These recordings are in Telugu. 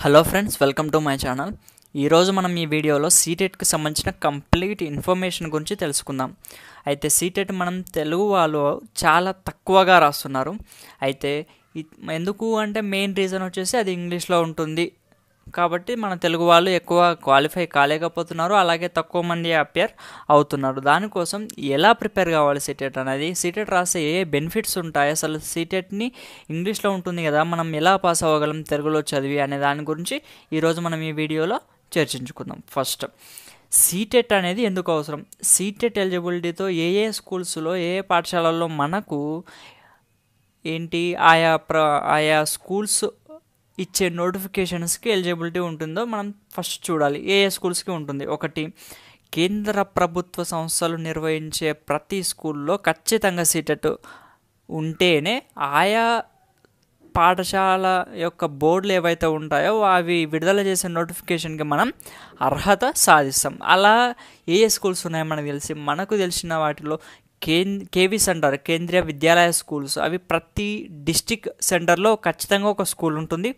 hello friends welcome to my channel ఈరోజు మనం ఈ వీడియోలో సీటెట్కి సంబంధించిన కంప్లీట్ ఇన్ఫర్మేషన్ గురించి తెలుసుకుందాం అయితే సీటెట్ మనం తెలుగు వాళ్ళు చాలా తక్కువగా రాస్తున్నారు అయితే ఇ- ఎందుకు అంటే మెయిన్ రీజన్ వచ్చేసి అది ఇంగ్లీష్లో ఉంటుంది కాబట్టి మన తెలుగు వాళ్ళు ఎక్కువ క్వాలిఫై కాలేకపోతున్నారు అలాగే తక్కువ మంది అపియర్ అవుతున్నారు దానికోసం ఎలా ప్రిపేర్ కావాలి సీటెట్ అనేది సీటెట్ రాస్తే ఏ బెనిఫిట్స్ ఉంటాయి అసలు సీటెట్ని ఇంగ్లీష్లో ఉంటుంది కదా మనం ఎలా పాస్ అవ్వగలం తెలుగులో చదివి అనే దాని గురించి ఈరోజు మనం ఈ వీడియోలో చర్చించుకుందాం ఫస్ట్ సీటెట్ అనేది ఎందుకు అవసరం సీటెట్ ఎలిజిబిలిటీతో ఏ ఏ స్కూల్స్లో ఏ ఏ పాఠశాలల్లో మనకు ఏంటి ఆయా ప్ర ఆయా స్కూల్స్ ఇచ్చే నోటిఫికేషన్స్కి ఎలిజిబిలిటీ ఉంటుందో మనం ఫస్ట్ చూడాలి ఏ ఏ స్కూల్స్కి ఉంటుంది ఒకటి కేంద్ర ప్రభుత్వ సంస్థలు నిర్వహించే ప్రతి స్కూల్లో ఖచ్చితంగా సీటెట్ ఉంటేనే ఆయా పాఠశాల యొక్క బోర్డులు ఏవైతే ఉంటాయో అవి విడుదల చేసే నోటిఫికేషన్కి మనం అర్హత సాధిస్తాం అలా ఏ ఏ స్కూల్స్ ఉన్నాయో మనకు తెలిసి మనకు తెలిసిన వాటిలో కేం కేవీ సెంటర్ కేంద్రీయ విద్యాలయ స్కూల్స్ అవి ప్రతి డిస్టిక్ సెంటర్లో ఖచ్చితంగా ఒక స్కూల్ ఉంటుంది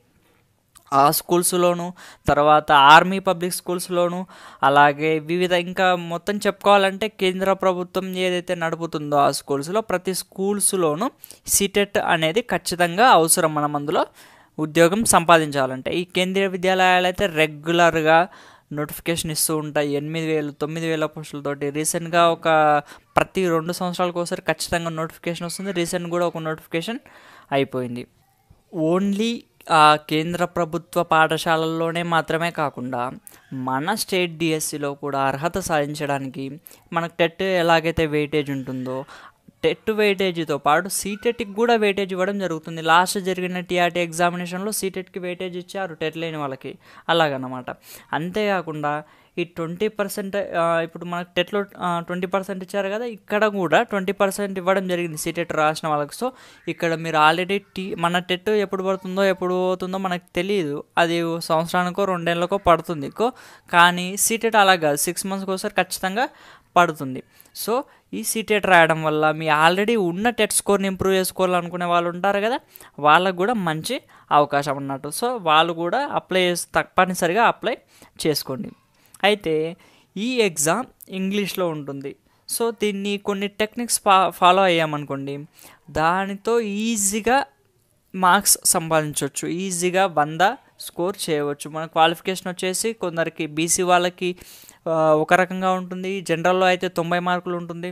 ఆ స్కూల్స్లోను తర్వాత ఆర్మీ పబ్లిక్ స్కూల్స్లోను అలాగే వివిధ ఇంకా మొత్తం చెప్పుకోవాలంటే కేంద్ర ప్రభుత్వం ఏదైతే నడుపుతుందో ఆ స్కూల్స్లో ప్రతి స్కూల్స్లోను సీటెట్ అనేది ఖచ్చితంగా అవసరం మనం అందులో ఉద్యోగం సంపాదించాలంటే ఈ కేంద్రీయ విద్యాలయాలు అయితే రెగ్యులర్గా నోటిఫికేషన్ ఇస్తూ ఉంటాయి ఎనిమిది వేలు తొమ్మిది వేల పోస్టులతోటి రీసెంట్గా ఒక ప్రతి రెండు సంవత్సరాలకు ఒకసారి ఖచ్చితంగా నోటిఫికేషన్ వస్తుంది రీసెంట్ కూడా ఒక నోటిఫికేషన్ అయిపోయింది ఓన్లీ ఆ కేంద్ర ప్రభుత్వ పాఠశాలల్లోనే మాత్రమే కాకుండా మన స్టేట్ డిఎస్సిలో కూడా అర్హత సాధించడానికి మనకు టెట్ ఎలాగైతే వెయిటేజ్ ఉంటుందో టెట్ వెయిటేజ్తో పాటు సీటెట్కి కూడా వెయిటేజ్ ఇవ్వడం జరుగుతుంది లాస్ట్ జరిగిన టీఆర్టీ ఎగ్జామినేషన్లో సీటెట్కి వెయిటేజ్ ఇచ్చారు టెట్ లేని వాళ్ళకి అలాగనమాట అంతేకాకుండా ఈ ట్వంటీ పర్సెంట్ ఇప్పుడు మనకు టెట్లో ట్వంటీ పర్సెంట్ ఇచ్చారు కదా ఇక్కడ కూడా ట్వంటీ పర్సెంట్ ఇవ్వడం జరిగింది సీటెట్ రాసిన వాళ్ళకి సో ఇక్కడ మీరు ఆల్రెడీ టీ మన టెట్ ఎప్పుడు పడుతుందో ఎప్పుడు పోతుందో మనకు తెలియదు అది సంవత్సరానికో రెండేళ్ళకో పడుతుంది కో కానీ సీటెట్ అలా కాదు సిక్స్ మంత్స్కి ఒకసారి ఖచ్చితంగా పడుతుంది సో ఈ సీటెట్ రాయడం వల్ల మీ ఆల్రెడీ ఉన్న టెట్ స్కోర్ని ఇంప్రూవ్ చేసుకోవాలనుకునే వాళ్ళు ఉంటారు కదా వాళ్ళకు కూడా మంచి అవకాశం అన్నట్టు సో వాళ్ళు కూడా అప్లై చేసి తప్పనిసరిగా అప్లై చేసుకోండి అయితే ఈ ఎగ్జామ్ ఇంగ్లీష్లో ఉంటుంది సో దీన్ని కొన్ని టెక్నిక్స్ ఫా ఫాలో అయ్యామనుకోండి దానితో ఈజీగా మార్క్స్ సంపాదించవచ్చు ఈజీగా వంద స్కోర్ చేయవచ్చు మన క్వాలిఫికేషన్ వచ్చేసి కొందరికి బీసీ వాళ్ళకి ఆ, ఒక రకంగా ఉంటుంది జనరల్లో అయితే తొంభై మార్కులు ఉంటుంది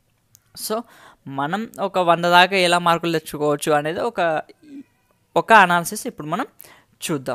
సో మనం ఒక వంద దాకా ఎలా మార్కులు తెచ్చుకోవచ్చు అనేది ఒక ఒక అనాలిసిస్ ఇప్పుడు మనం చూద్దాం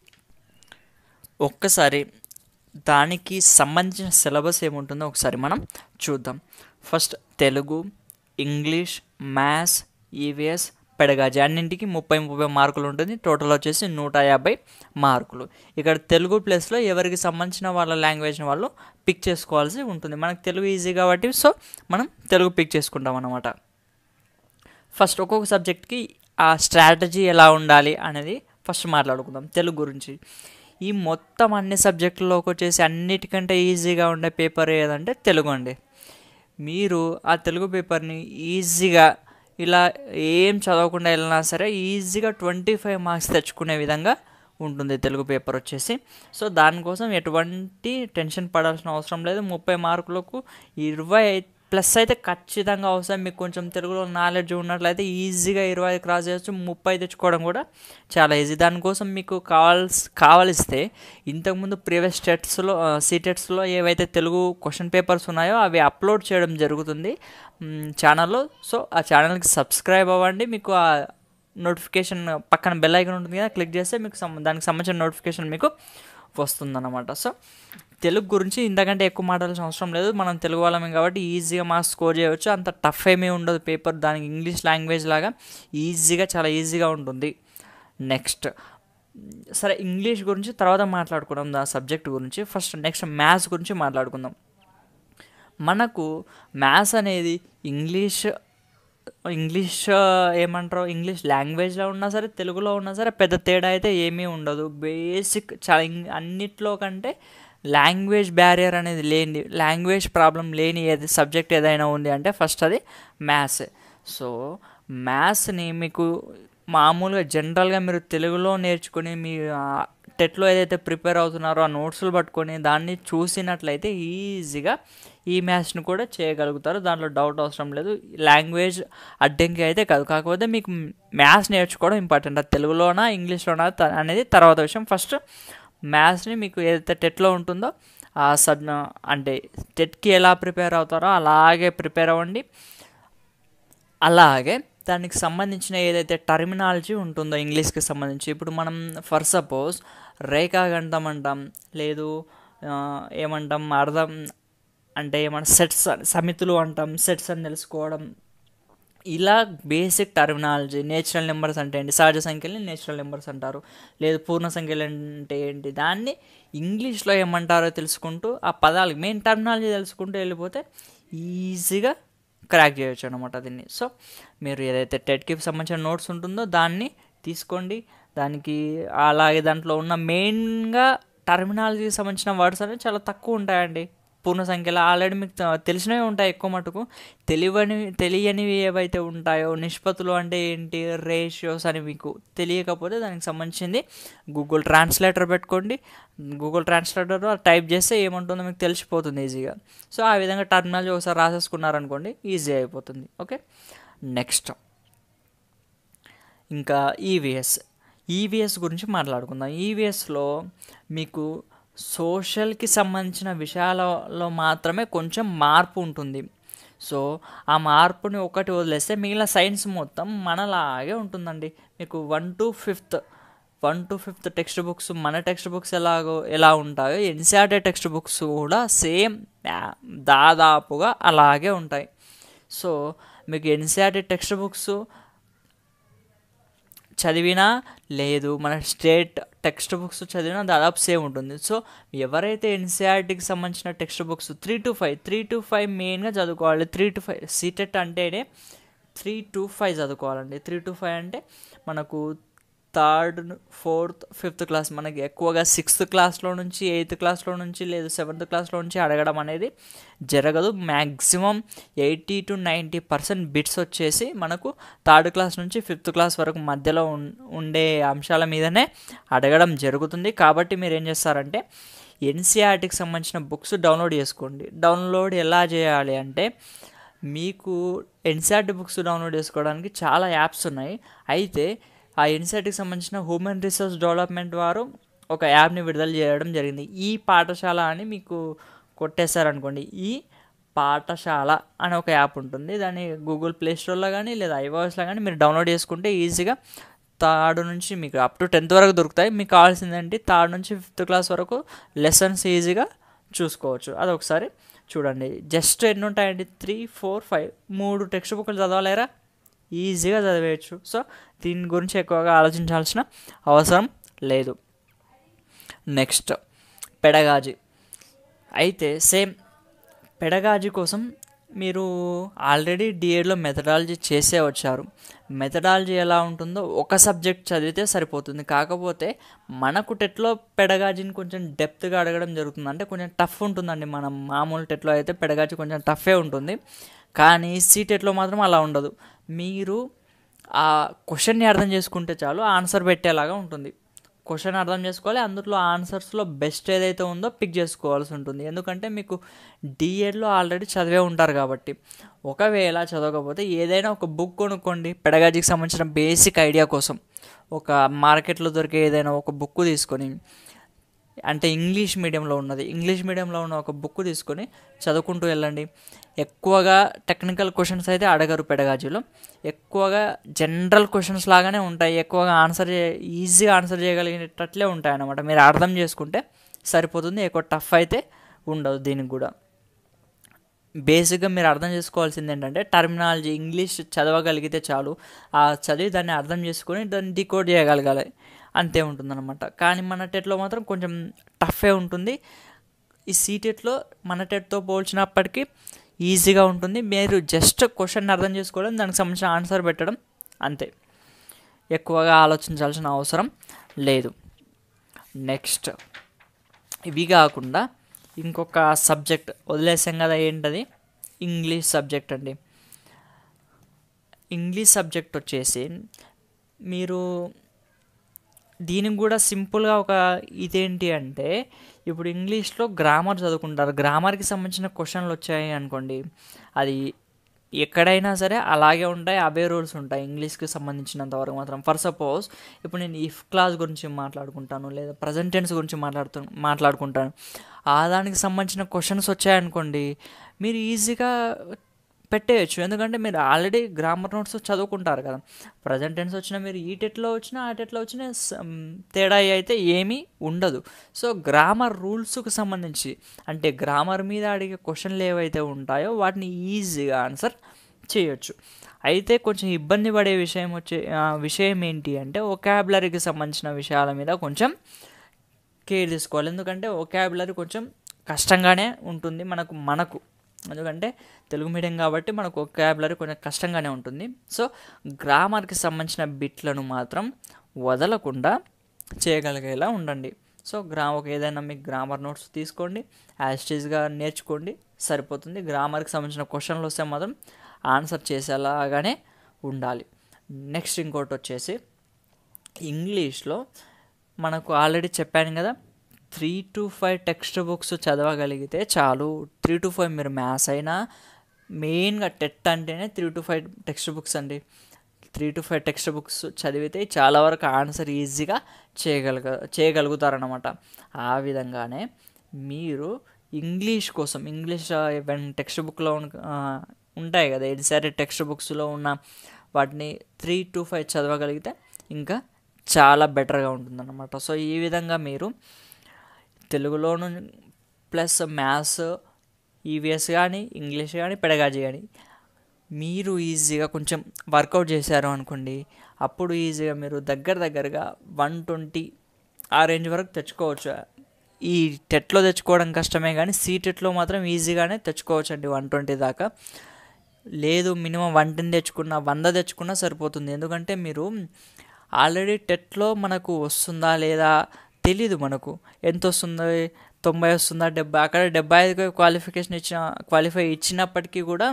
ఒక్కసారి దానికి సంబంధించిన సిలబస్ ఏముంటుందో ఒకసారి మనం చూద్దాం first Telugu English maths EVS pedagogy అన్నింటికి ముప్పై ముప్పై మార్కులు ఉంటుంది టోటల్ వచ్చేసి నూట యాభై మార్కులు ఇక్కడ తెలుగు ప్లేస్లో ఎవరికి సంబంధించిన వాళ్ళ లాంగ్వేజ్ని వాళ్ళు పిక్ చేసుకోవాల్సి ఉంటుంది మనకు తెలుగు ఈజీ కాబట్టి సో మనం తెలుగు పిక్ చేసుకుంటాం అన్నమాట ఫస్ట్ ఒక్కొక్క సబ్జెక్ట్కి ఆ స్ట్రాటజీ ఎలా ఉండాలి అనేది ఫస్ట్ మాట్లాడుకుందాం తెలుగు గురించి ఈ మొత్తం అన్ని సబ్జెక్టుల్లోకి వచ్చేసి అన్నిటికంటే ఈజీగా ఉండే పేపర్ ఏదంటే తెలుగు అండి మీరు ఆ తెలుగు పేపర్ని ఈజీగా ఇలా ఏం చదవకుండా వెళ్ళినా సరే ఈజీగా ట్వంటీ ఫైవ్ మార్క్స్ తెచ్చుకునే విధంగా ఉంటుంది తెలుగు పేపర్ వచ్చేసి సో దానికోసం ఎటువంటి టెన్షన్ పడాల్సిన అవసరం లేదు ముప్పై మార్కులకు ఇరవై ప్లస్ అయితే ఖచ్చితంగా అవసరం మీకు కొంచెం తెలుగులో నాలెడ్జ్ ఉన్నట్లయితే ఈజీగా ఇరవై క్రాస్ చేయొచ్చు ముప్పై తెచ్చుకోవడం కూడా చాలా ఈజీ దానికోసం మీకు కావాల్సి కావలిస్తే ఇంతకుముందు ప్రీవియస్ టెట్స్లో సీటెట్స్లో ఏవైతే తెలుగు క్వశ్చన్ పేపర్స్ ఉన్నాయో అవి అప్లోడ్ చేయడం జరుగుతుంది ఛానల్లో సో ఆ ఛానల్కి సబ్స్క్రైబ్ అవ్వండి మీకు ఆ నోటిఫికేషన్ పక్కన బెల్ ఐకాన్ ఉంటుంది కదా క్లిక్ చేస్తే మీకు సం- దానికి సంబంధించిన నోటిఫికేషన్ మీకు వస్తుందన్నమాట సో తెలుగు గురించి ఇంతకంటే ఎక్కువ మాట్లాడాల్సిన అవసరం లేదు మనం తెలుగు వాళ్ళమే కాబట్టి ఈజీగా మార్క్స్ స్కోర్ చేయవచ్చు అంత టఫ్ ఏమీ ఉండదు పేపర్ దానికి ఇంగ్లీష్ లాంగ్వేజ్ లాగా ఈజీగా చాలా ఈజీగా ఉంటుంది నెక్స్ట్ సరే ఇంగ్లీష్ గురించి తర్వాత మాట్లాడుకుందాం ఆ సబ్జెక్ట్ గురించి ఫస్ట్ నెక్స్ట్ మ్యాథ్స్ గురించి మాట్లాడుకుందాం మనకు మ్యాథ్స్ అనేది ఇంగ్లీష్ ఇంగ్లీష్ ఏమంటారు ఇంగ్లీష్ లాంగ్వేజ్లో ఉన్నా సరే తెలుగులో ఉన్నా సరే పెద్ద తేడా అయితే ఏమీ ఉండదు బేసిక్ చాలా ఇం- అన్నిట్లో కంటే లాంగ్వేజ్ బ్యారియర్ అనేది లేని లాంగ్వేజ్ ప్రాబ్లం లేని ఏది సబ్జెక్ట్ ఏదైనా ఉంది అంటే ఫస్ట్ అది మ్యాథ్స్ సో మ్యాథ్స్ని మీకు మామూలుగా జనరల్గా మీరు తెలుగులో నేర్చుకుని మీ టెట్లో ఏదైతే ప్రిపేర్ అవుతున్నారో ఆ నోట్స్లు పట్టుకొని దాన్ని చూసినట్లయితే ఈజీగా ఈ మ్యాథ్స్ని కూడా చేయగలుగుతారు దాంట్లో డౌట్ అవసరం లేదు లాంగ్వేజ్ అడ్డంకి అయితే కాదు కాకపోతే మీకు మ్యాథ్స్ నేర్చుకోవడం ఇంపార్టెంట్ అది తెలుగులోనా ఇంగ్లీష్లోనా త- అనేది తర్వాత విషయం ఫస్ట్ మ్యాథ్స్ని మీకు ఏదైతే టెట్లో ఉంటుందో ఆ సబ్ అంటే టెట్కి ఎలా ప్రిపేర్ అవుతారో అలాగే ప్రిపేర్ అవ్వండి అలాగే దానికి సంబంధించిన ఏదైతే టర్మినాలజీ ఉంటుందో ఇంగ్లీష్కి సంబంధించి ఇప్పుడు మనం ఫర్ సపోజ్ రేఖాగంధం అంటాం లేదు ఆ, ఏమంటాం అర్థం అంటే ఏమంటాం సెట్స్ సమితులు అంటాం సెట్స్ అని తెలుసుకోవడం ఇలా బేసిక్ టర్మినాలజీ నేచురల్ నెంబర్స్ అంటే ఏంటి సహజ సంఖ్యల్ని నేచురల్ నెంబర్స్ అంటారు లేదు పూర్ణ సంఖ్యలు అంటే ఏంటి దాన్ని ఇంగ్లీష్లో ఏమంటారో తెలుసుకుంటూ ఆ పదాలు మెయిన్ టర్మినాలజీ తెలుసుకుంటూ వెళ్ళిపోతే ఈజీగా క్రాక్ చేయొచ్చు అనమాట దీన్ని సో మీరు ఏదైతే టెట్కి సంబంధించిన నోట్స్ ఉంటుందో దాన్ని తీసుకోండి దానికి అలాగే దాంట్లో ఉన్న మెయిన్గా టర్మినాలజీకి సంబంధించిన వర్డ్స్ అనేవి చాలా తక్కువ ఉంటాయండి పూర్ణ సంఖ్యలో ఆల్రెడీ మీకు తె- తెలిసినవి ఉంటాయి ఎక్కువ మటుకు తెలియని తెలియనివి ఏవైతే ఉంటాయో నిష్పత్తులు అంటే ఏంటి రేషియోస్ అని మీకు తెలియకపోతే దానికి సంబంధించింది గూగుల్ ట్రాన్స్లేటర్ పెట్టుకోండి గూగుల్ ట్రాన్స్లేటర్ టైప్ చేస్తే ఏముంటుందో మీకు తెలిసిపోతుంది ఈజీగా సో ఆ విధంగా టర్మినాలజీ ఒకసారి రాసేసుకున్నారనుకోండి ఈజీ అయిపోతుంది ఓకే నెక్స్ట్ ఇంకా ఈవీఎస్ ఈవీఎస్ గురించి మాట్లాడుకుందాం ఈవీఎస్లో మీకు సోషల్కి సంబంధించిన విషయాలలో మాత్రమే కొంచెం మార్పు ఉంటుంది సో ఆ మార్పుని ఒకటి వదిలేస్తే మిగిలిన సైన్స్ మొత్తం మనలాగే ఉంటుందండి మీకు one to fifth one to fifth text books మన టెక్స్ట్ బుక్స్ ఎలాగో ఎలా ఉంటాయో ఎన్సీఆర్టీ టెక్స్ట్ బుక్స్ కూడా సేమ్ దాదాపుగా అలాగే ఉంటాయి సో మీకు ఎన్సీఆర్టీ టెక్స్ట్ బుక్స్ చదివినా లేదు మన స్టేట్ టెక్స్ట్ బుక్స్ చదివినా దాదాపు సేమ్ ఉంటుంది సో ఎవరైతే ఎన్సీఆర్టీకి సంబంధించిన text books three to five three to five మెయిన్గా చదువుకోవాలి త్రీ టు ఫైవ్ సీటెట్ అంటేనే త్రీ టు ఫైవ్ చదువుకోవాలండి త్రీ టు ఫైవ్ అంటే మనకు థర్డ్ ఫోర్త్ ఫిఫ్త్ క్లాస్ మనకి ఎక్కువగా సిక్స్త్ క్లాస్లో నుంచి ఎయిత్ క్లాస్లో నుంచి లేదు సెవెంత్ క్లాస్లో నుంచి అడగడం అనేది జరగదు maximum eighty to ninety percent bits వచ్చేసి మనకు థర్డ్ క్లాస్ నుంచి ఫిఫ్త్ క్లాస్ వరకు మధ్యలో ఉన్- ఉండే అంశాల మీదనే అడగడం జరుగుతుంది కాబట్టి మీరు ఏం చేస్తారంటే ఎన్సీఆర్టీకి సంబంధించిన బుక్స్ డౌన్లోడ్ చేసుకోండి డౌన్లోడ్ ఎలా చేయాలి అంటే మీకు ఎన్సీఆర్టీ బుక్స్ డౌన్లోడ్ చేసుకోవడానికి చాలా యాప్స్ ఉన్నాయి అయితే ఆ ఎన్సీఆర్టీకి సంబంధించిన హ్యూమన్ రిసోర్స్ డెవలప్మెంట్ వారు ఒక యాప్ని విడుదల చేయడం జరిగింది ఈ పాఠశాల అని మీకు కొట్టేశారనుకోండి ఈ పాఠశాల అనే ఒక యాప్ ఉంటుంది దాన్ని గూగుల్ ప్లే స్టోర్లో కానీ లేదా ఐవాయిస్లో కానీ మీరు డౌన్లోడ్ చేసుకుంటే ఈజీగా థర్డ్ నుంచి మీకు అప్ టు టెన్త్ వరకు దొరుకుతాయి మీకు కావాల్సిందంటే థర్డ్ నుంచి ఫిఫ్త్ క్లాస్ వరకు లెసన్స్ ఈజీగా చూసుకోవచ్చు అదొకసారి చూడండి జస్ట్ ఎన్ని ఉంటాయండి త్రీ ఫోర్ ఫైవ్ మూడు టెక్స్ట్ బుక్లు చదవలేరా ఈజీగా చదివేయచ్చు సో దీని గురించి ఎక్కువగా ఆలోచించాల్సిన అవసరం లేదు నెక్స్ట్ పెడగాజీ అయితే సేమ్ పెడగాజీ కోసం మీరు ఆల్రెడీ డిఎడ్లో మెథడాలజీ చేసే వచ్చారు మెథడాలజీ ఎలా ఉంటుందో ఒక సబ్జెక్ట్ చదివితే సరిపోతుంది కాకపోతే మనకు టెట్లో పెడగాజీని కొంచెం డెప్త్గా అడగడం జరుగుతుంది అంటే కొంచెం టఫ్ ఉంటుందండి మనం మామూలు టెట్లో అయితే పెడగాజీ కొంచెం టఫే ఉంటుంది కానీ సీటెట్లో మాత్రం అలా ఉండదు మీరు ఆ క్వశ్చన్ని అర్థం చేసుకుంటే చాలు ఆన్సర్ పెట్టేలాగా ఉంటుంది క్వశ్చన్ అర్థం చేసుకోవాలి అందులో ఆన్సర్స్లో బెస్ట్ ఏదైతే ఉందో పిక్ చేసుకోవాల్సి ఉంటుంది ఎందుకంటే మీకు డిఎడ్లో ఆల్రెడీ చదివే ఉంటారు కాబట్టి ఒకవేళ చదవకపోతే ఏదైనా ఒక బుక్ కొనుక్కోండి పెడగాజీకి సంబంధించిన బేసిక్ ఐడియా కోసం ఒక మార్కెట్లో దొరికే ఏదైనా ఒక బుక్ తీసుకొని అంటే ఇంగ్లీష్ మీడియంలో ఉన్నది ఇంగ్లీష్ మీడియంలో ఉన్న ఒక బుక్ తీసుకొని చదువుకుంటూ వెళ్ళండి ఎక్కువగా టెక్నికల్ క్వశ్చన్స్ అయితే అడగరు పెడగాజీలో ఎక్కువగా జనరల్ క్వశ్చన్స్ లాగానే ఉంటాయి ఎక్కువగా ఆన్సర్ చే ఈజీగా ఆన్సర్ చేయగలిగేటట్లే ఉంటాయి అన్నమాట మీరు అర్థం చేసుకుంటే సరిపోతుంది ఎక్కువ టఫ్ అయితే ఉండదు దీనికి కూడా బేసిక్గా మీరు అర్థం చేసుకోవాల్సింది ఏంటంటే టర్మినాలజీ ఇంగ్లీష్ చదవగలిగితే చాలు ఆ చదివి దాన్ని అర్థం చేసుకొని దాన్ని డికోడ్ చేయగలగాలి అంతే ఉంటుందన్నమాట కానీ మన టెట్లో మాత్రం కొంచెం టఫే ఉంటుంది ఈ సీటెట్లో మన టెట్తో పోల్చినప్పటికీ ఈజీగా ఉంటుంది మీరు జస్ట్ క్వశ్చన్ అర్థం చేసుకోవడం దానికి సంబంధించిన ఆన్సర్ పెట్టడం అంతే ఎక్కువగా ఆలోచించాల్సిన అవసరం లేదు నెక్స్ట్ ఇవి కాకుండా ఇంకొక సబ్జెక్ట్ వదిలేసాం కదా ఏంటది ఇంగ్లీష్ సబ్జెక్ట్ అండి ఇంగ్లీష్ సబ్జెక్ట్ వచ్చేసి మీరు దీనికి కూడా సింపుల్గా ఒక ఇదేంటి అంటే ఇప్పుడు ఇంగ్లీష్లో గ్రామర్ చదువుకుంటారు గ్రామర్కి సంబంధించిన క్వశ్చన్లు వచ్చాయి అనుకోండి అది ఎక్కడైనా సరే అలాగే ఉంటాయి అవే రూల్స్ ఉంటాయి ఇంగ్లీష్కి సంబంధించినంత వరకు మాత్రం ఫర్ సపోజ్ ఇప్పుడు నేను ఇఫ్ క్లాస్ గురించి మాట్లాడుకుంటాను లేదా ప్రజెంట్ టెన్స్ గురించి మాట్లాడుతూ మాట్లాడుకుంటాను ఆ దానికి సంబంధించిన క్వశ్చన్స్ వచ్చాయనుకోండి మీరు ఈజీగా పెట్టేయచ్చు ఎందుకంటే మీరు ఆల్రెడీ గ్రామర్ నోట్స్ చదువుకుంటారు కదా ప్రజెంట్ టెన్స్ వచ్చినా మీరు ఈ టెట్లో వచ్చినా ఆ టెట్లో వచ్చినా సమ్ తేడా అయితే ఏమీ ఉండదు సో గ్రామర్ రూల్స్కి సంబంధించి అంటే గ్రామర్ మీద అడిగే క్వశ్చన్లు ఏవైతే ఉంటాయో వాటిని ఈజీగా ఆన్సర్ చేయొచ్చు అయితే కొంచెం ఇబ్బంది పడే విషయం వచ్చే ఆ, విషయం ఏంటి అంటే ఒకాబులరీకి సంబంధించిన విషయాల మీద కొంచెం కేర్ తీసుకోవాలి ఎందుకంటే ఒకాబులరీ కొంచెం కష్టంగానే ఉంటుంది మనకు మనకు ఎందుకంటే తెలుగు మీడియం కాబట్టి మనకు ఒకాబులరీ కొంచెం కష్టంగానే ఉంటుంది సో గ్రామర్కి సంబంధించిన బిట్లను మాత్రం వదలకుండా చేయగలిగేలా ఉండండి సో గ్రా ఒక ఏదైనా మీకు గ్రామర్ నోట్స్ తీసుకోండి యాస్టీజ్గా నేర్చుకోండి సరిపోతుంది గ్రామర్కి సంబంధించిన క్వశ్చన్లు వస్తే మాత్రం ఆన్సర్ చేసేలాగానే ఉండాలి నెక్స్ట్ ఇంకోటి వచ్చేసి ఇంగ్లీష్లో మనకు ఆల్రెడీ చెప్పాను కదా three to five text books చదవగలిగితే చాలు త్రీ టు ఫైవ్ మీరు మ్యాథ్స్ అయినా మెయిన్గా టెట్ అంటేనే three to five text books అండి three to five text books చదివితే చాలా వరకు ఆన్సర్ ఈజీగా చేయగలగ చేయగలుగుతారనమాట ఆ విధంగానే మీరు ఇంగ్లీష్ కోసం ఇంగ్లీష్ టెక్స్ట్ బుక్లో ఉంటాయి కదా సరే టెక్స్ట్ బుక్స్లో ఉన్న వాటిని త్రీ టు ఫైవ్ చదవగలిగితే ఇంకా చాలా బెటర్గా ఉంటుందన్నమాట సో ఈ విధంగా మీరు తెలుగులోను ప్లస్ మ్యాథ్స్ ఈవీఎస్ కానీ ఇంగ్లీష్ కానీ పెడగాజీ కానీ మీరు ఈజీగా కొంచెం వర్కౌట్ చేశారు అనుకోండి అప్పుడు ఈజీగా మీరు దగ్గర దగ్గరగా వన్ ట్వంటీ ఆ రేంజ్ వరకు తెచ్చుకోవచ్చు ఈ టెట్లో తెచ్చుకోవడం కష్టమే కానీ సీ టెట్లో మాత్రం ఈజీగానే తెచ్చుకోవచ్చు అండి వన్ ట్వంటీ దాకా లేదు మినిమం వన్ టెన్ తెచ్చుకున్న వంద తెచ్చుకున్నా సరిపోతుంది ఎందుకంటే మీరు ఆల్రెడీ టెట్లో మనకు వస్తుందా లేదా తెలీదు మనకు ఎంత వస్తుందో తొంభై వస్తుందా డెబ్బై అక్కడ డెబ్బై ఐదుకి క్వాలిఫికేషన్ ఇచ్చిన క్వాలిఫై ఇచ్చినప్పటికీ కూడా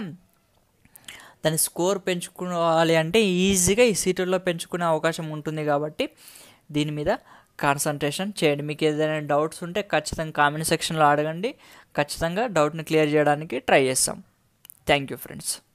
దాని స్కోర్ పెంచుకోవాలి అంటే ఈజీగా ఈ సీటుల్లో పెంచుకునే అవకాశం ఉంటుంది కాబట్టి దీని మీద కాన్సన్ట్రేషన్ చేయండి మీకు ఏదైనా డౌట్స్ ఉంటే ఖచ్చితంగా కామెంట్ సెక్షన్లో అడగండి ఖచ్చితంగా డౌట్ని క్లియర్ చేయడానికి ట్రై చేస్తాం థ్యాంక్ యూ ఫ్రెండ్స్